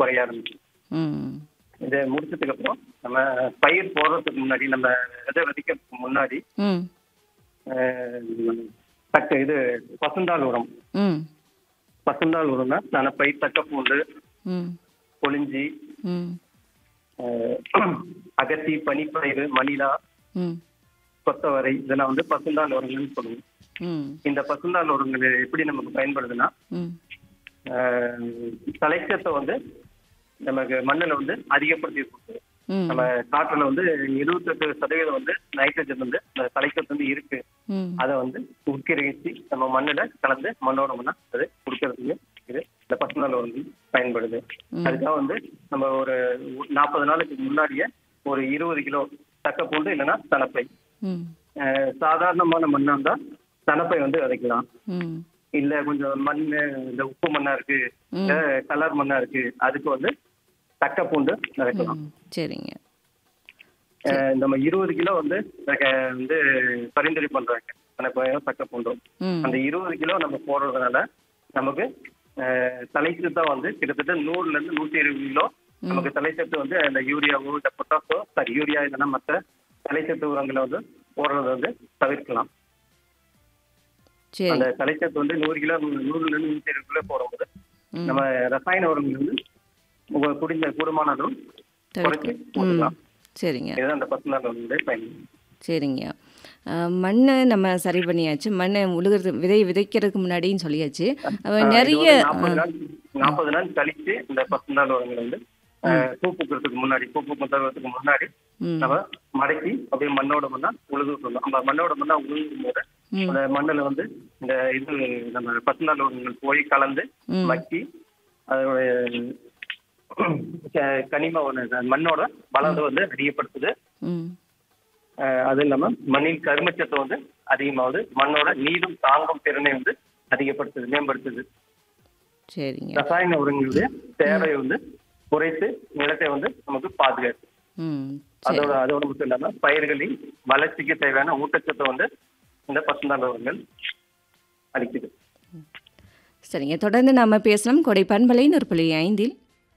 குறைய ஆரம்பிக்கும் ம் இதை முடிச்சதுக்கு அப்புறம் நம்ம பயிர் போடுறதுக்கு முன்னாடி நம்ம விதை விதைக்கிறதுக்கு முன்னாடி ம் அஹ், தக்க இது பசுந்தாள் உரம் ம் பசுந்தாள் உரம்னா நனப்பை தக்கப்பூண்டு ம் கொளிஞ்சி ம் அஹ், அகத்தி பனிப்பயிறு மணிலா ம் கொத்தவரை இதெல்லாம் வந்து பசுந்தாள் உரங்கள்னு சொல்லுவோம் ம் இந்த பசுந்தாள் உரங்கள் எப்படி நமக்கு பயன்படுதுன்னா ம் அஹ், தலைச்சத்தை வந்து நமக்கு மண்ணில் வந்து அதிகப்படுத்தி கொடுக்குது ம் நம்ம காற்றுல வந்து இருபத்தெட்டு சதவீதம் வந்து நைட்ரஜன் வந்து அந்த தலைச்சத்து வந்து இருக்கு ம் அதை வந்து உட்கிரகிச்சு நம்ம மண்ணுல கலந்து மண்ணோட மண்ணா அது கொடுக்கறதுக்கு இது இந்த பசுநாள் வந்து பயன்படுது அதுக்காக வந்து நம்ம ஒரு நாற்பது நாளுக்கு முன்னாடியே ஒரு இருபது கிலோ தக்கப்பூண்டு இல்லைன்னா தனப்பை ம் அஹ் சாதாரணமான மண்ணா இருந்தா தனப்பை வந்து விதைக்கலாம் ம் இல்ல கொஞ்சம் மண் இந்த உப்பு மண்ணா இருக்கு இல்ல கலர் மண்ணா இருக்கு அதுக்கு வந்து தக்கப்பூண்டு விதைக்கலாம் ம் சரிங்க அஹ் நம்ம இருபது கிலோ வந்து அஹ் வந்து பரிந்துரை பண்றாங்க தனப்பையும் தக்கப்பூண்டும் ம் அந்த இருபது கிலோ நம்ம போடுறதுனால நமக்கு அஹ், தலைச்சத்து வந்து கிட்டத்தட்ட நூறுல இருந்து நூத்தி இருபது கிலோ நமக்கு தலைச்சத்து வந்து அந்த யூரியாவோ இந்த பொட்டாசோ சாரி யூரியா இல்லைன்னா மற்ற தலைச்சத்து உரங்களை வந்து போடுறத வந்து தவிர்க்கலாம் சரி அந்த தலைச்சத்து வந்து நூறு கிலோ நூறுல இருந்து நூத்தி இருபது கிலோ போடும்போது ம். நம்ம ரசாயன உரங்கள் வந்து உங்க குடிந்த கூடுமானதும் குறைச்சி தவிர்க்க ம் போட்டுக்கலாம் சரிங்க இதுதான் அந்த பசுநாள் வந்து பயன் சரிங்க மண் நம்ம சரி பண்ணியாச்சு மண்ணை உழுகிறது விதை விதைக்கிறதுக்கு முன்னாடின்னு சொல்லியாச்சு அப்ப நிறைய நாற்பது நாள் நாற்பது நாள் கழிச்சு இந்த பசுநாள் உரங்களை வந்து அஹ், பூ பூக்கிறதுக்கு முன்னாடி பூ பூக்கும் தருவதுக்கு முன்னாடி ம் நம்ம மடக்கி அப்படியே மண்ணோட மண்ணா உழுது விட்டுறணும் அந்த மண்ணோட மண்ணா உழுகும் போது ம். அந்த மண்ணுல வந்து இந்த இது நம்ம பசுநாள் உரங்கள் போய் கலந்து ம். மக்கி அதோடைய க- கனிம ஒரு மண்ணோட வளர்ந்து வந்து அதிகப்படுத்துது ம் அஹ், அது இல்லாம மண்ணின் கருமச்சத்தை வந்து அதிகமாகுது மண்ணோட நீரும் தாங்கும் திறனை வந்து அதிகப்படுத்துது மேம்படுத்துது சரிங்க ரசாயன உரங்களுடைய தேவை வந்து குறைத்து நிலத்தை வந்து நமக்கு பாதுகாத்து ம் சரி அதோட அதோட மட்டும் இல்லாம பயிர்களின் வளர்ச்சிக்கு தேவையான ஊட்டச்சத்தை வந்து இந்த பசுந்தாள் உரங்கள் அளிக்குது சரிங்க தொடர்ந்து நாம பேசலாம் கொடை பண்பலை நூற்புள்ளி ஐந்தில்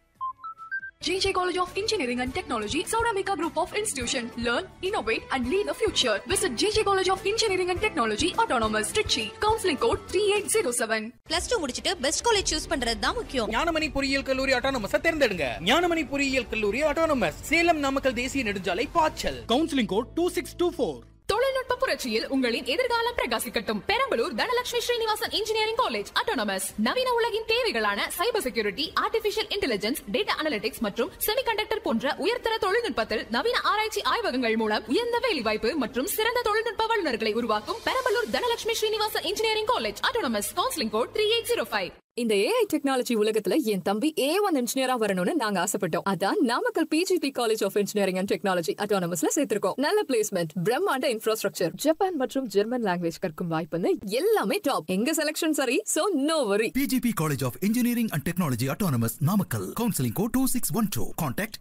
JJ College of Engineering and Technology, Sauramika Group of Institution. Learn, innovate, and lead the future. Visit JJ College of Engineering and Technology, Autonomous, Trichy. Counseling code 3807. Plus two முடிச்சிட்டு பெஸ்ட் காலேஜ் சூஸ் பண்றது தான் முக்கியம் ஞானமணி பொறியியல் கல்லூரி autonomous தேர்ந்தெடுங்க ஞானமணி பொறியியல் கல்லூரி autonomous Salem Namakkal தேசிய நெடுஞ்சாலை பாய்ச்சல் counselling code two six two four தொழில்நுட்ப புரட்சியில் உங்களின் எதிர்காலம் பிரகாசிக்கட்டும் Perambalur Dhanalakshmi Srinivasan engineering college autonomous நவீன உலகின் தேவைகளான cyber security artificial intelligence data analytics மற்றும் செமிகண்டக்டர் போன்ற உயர்தர தொழில்நுட்பத்தில் நவீன ஆராய்ச்சி ஆய்வகங்கள் மூலம் உயர்ந்த வேலைவாய்ப்பு மற்றும் சிறந்த தொழில்நுட்ப வல்லுநர்களை உருவாக்கும் Perambalur Dhanalakshmi Srinivasan engineering college autonomous counselling code three eight zero five இந்த ஏஐ டெக்னாலஜி உலகத்துல என் தம்பி ஏ ஒன் இன்ஜினியரா வரணும்னு நாங்க ஆசைப்பட்டோம் அதான் Namakkal PGP college of engineering and technology அட்டானமஸ்ல சேர்த்திருக்கோம் நல்ல பிளேஸ்மெண்ட் பிரம்மாண்ட இன்ஃப்ராஸ்ட்ரக்சர் ஜப்பான் மற்றும் ஜெர்மன் லாங்குவேஜ் கற்கும் வாய்ப்புன்னு எல்லாமே டாப் எங்க செலக்ஷன் சரி so no worry PGP College of Engineering and Technology Autonomous Namakkal. Counseling code 2612. Contact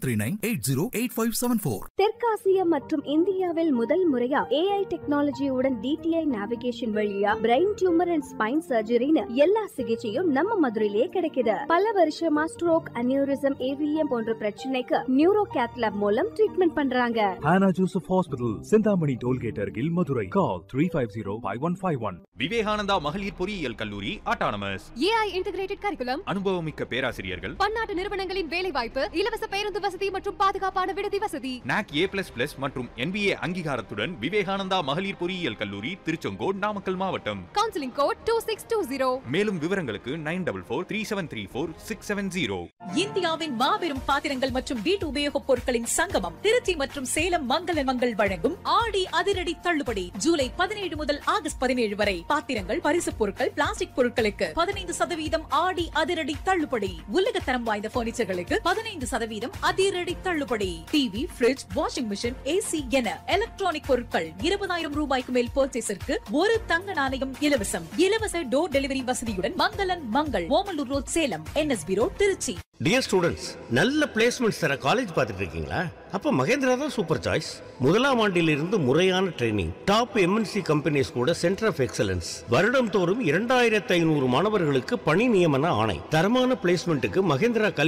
8939-808574. தெற்காசியா மற்றும் இந்தியாவில் முதல் முறையா ஏஐ டெக்னாலஜியுடன் டிடிஐ நேவிகேஷன் வழியா பிரெயின் டியூமர் அண்ட் ஸ்பைன் சர்ஜரின்னு எல்லா சிகிச்சையும் நம்ம மதுரையிலேயே கிடைக்குது பல வருஷமா ஸ்ட்ரோக் அனியூரிசம் ஏவிஎம் போன்ற பிரச்சனைக்கு நியூரோ கேத்லாப் மூலம் ட்ரீட்மெண்ட் பண்றாங்க Hannah Joseph Hospital, Sindhamani Tollgate Argil, Madurai. Call 350-5151. Vivekananda மகளிர் பொறியியல் கல்லூரி ஆட்டானமஸ் ஏஐ இன்டிகிரேட்டட் கரிக்குலம் அனுபவமிக்க பேராசிரியர்கள் பன்னாட்டு நிறுவனங்களின் வேலைவாய்ப்பு இலவச பேருந்து வசதி மற்றும் பாதுகாப்பான விடுதி வசதி நாக் ஏ பிளஸ் பிளஸ் மற்றும் என்பிஏ அங்கீகாரத்துடன் விவேகானந்தா மகளிர் பொறியியல் கல்லூரி திருச்செங்கோடு நாமக்கல் மாவட்டம் counselling code two six two zero மேலும் விவரங்களுக்கு nine double four three seven three four six seven zero இந்தியாவின் மாபெரும் பாத்திரங்கள் மற்றும் வீட்டு உபயோகப் பொருட்களின் சங்கமம் திருச்சி மற்றும் சேலம் மங்கள மங்கள் வழங்கும் ஆடி அதிரடி தள்ளுபடி ஜூலை பதினேழு முதல் ஆகஸ்ட் பதினேழு வரை பாத்திரங்கள் பரிசுப் பொருட்கள் பிளாஸ்டிக் பொருட்களுக்கு பதினைந்து சதவீதம் ஆடி அதிரடி தள்ளுபடி உலகத்தரம் வாய்ந்த பர்னிச்சர்களுக்கு பதினைந்து சதவீதம் அதிரடி தள்ளுபடி TV fridge washing machine AC என எலக்ட்ரானிக் பொருட்கள் இருபதாயிரம் ரூபாய்க்கு மேல் பர்ச்சேஸிற்கு ஒரு தங்க நாணயம் இலவசம் இலவச டோர் டெலிவரி வசதியுடன் Mangalan Mangal Omalur road Salem NSB road Tiruchi dear students நல்ல பிளேஸ்மெண்ட்ஸ் தர காலேஜ் பார்த்துட்டு இருக்கீங்களா அப்போ மகேந்திரா தான் சூப்பர் சாய்ஸ் முதலாம் ஆண்டிலிருந்து முறையான ட்ரைனிங் டாப் எம்என்சி கம்பெனிஸ் கூட சென்டர் ஆஃப் எக்ஸலன்ஸ் வருடம் தோறும் இரண்டாயிரத்து ஐநூறு மாணவர்களுக்கு பணி நியமன ஆணை தரமான பிளேஸ்மெண்ட்டுக்கு மகேந்திரா கல்வி